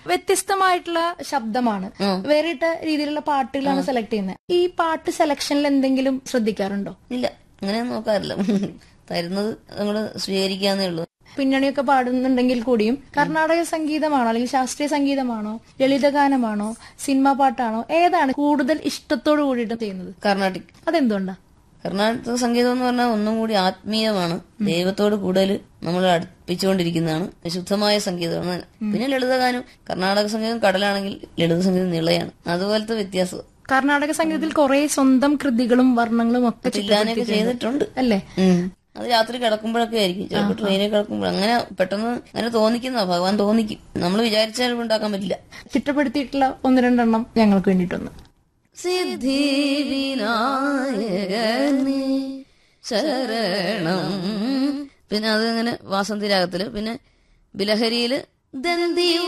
വ്യത്യസ്തമായിട്ടുള്ള ശബ്ദമാണ് വേറിട്ട രീതിയിലുള്ള പാട്ടുകളാണ് സെലക്ട് ചെയ്യുന്നത് ഈ പാട്ട് സെലക്ഷനിൽ എന്തെങ്കിലും ശ്രദ്ധിക്കാറുണ്ടോ ഇല്ല അങ്ങനെയൊന്നും നോക്കാറില്ല തരുന്നത് നമ്മൾ സ്വീകരിക്കാന്നേ ഉള്ളൂ പിന്നണിയൊക്കെ പാടുന്നുണ്ടെങ്കിൽ കൂടിയും കർണാടക സംഗീതമാണോ അല്ലെങ്കിൽ ശാസ്ത്രീയ സംഗീതമാണോ ലളിതഗാനമാണോ സിനിമാ പാട്ടാണോ ഏതാണ് കൂടുതൽ ഇഷ്ടത്തോടു കൂടിയിട്ട് ചെയ്യുന്നത് കർണാട്ടിക് അതെന്തുകൊണ്ടാ കർണാടക സംഗീതം എന്ന് പറഞ്ഞാൽ ഒന്നും കൂടി ആത്മീയമാണ് ദൈവത്തോട് കൂടുതൽ നമ്മൾ അടുപ്പിച്ചുകൊണ്ടിരിക്കുന്നതാണ് ശുദ്ധമായ സംഗീതമാണ് പിന്നെ ലളിതഗാനം കർണാടക സംഗീതം കടലാണെങ്കിൽ ലളിത സംഗീതം നിളയാണ് അതുപോലത്തെ വ്യത്യാസം കർണാടക സംഗീതത്തിൽ കുറെ സ്വന്തം കൃതികളും വർണ്ണങ്ങളും ഒക്കെ ചില്ലാനൊക്കെ ചിട്ടപ്പെടുത്തിയിട്ടുണ്ട്. ചെയ്തിട്ടുണ്ട് അല്ലേ ഉം. അത് രാത്രി കിടക്കുമ്പോഴൊക്കെ ആയിരിക്കും ചിലപ്പോൾ ട്രെയിനിൽ കിടക്കുമ്പോൾ അങ്ങനെ പെട്ടെന്ന് അങ്ങനെ തോന്നിക്കുന്ന ഭഗവാൻ തോന്നിക്കും നമ്മൾ വിചാരിച്ചാലും ഉണ്ടാക്കാൻ പറ്റില്ല ചിട്ടപ്പെടുത്തിയിട്ടുള്ള ഒന്ന് രണ്ടെണ്ണം ഞങ്ങൾക്ക് വേണ്ടിയിട്ടൊന്ന് സിദ്ധി വിനായകനെ ശരണം പിന്നെ അത് ഇങ്ങനെ വാസന്തി രാഗത്തില് പിന്നെ ബിലഹരിയില് ദന്തി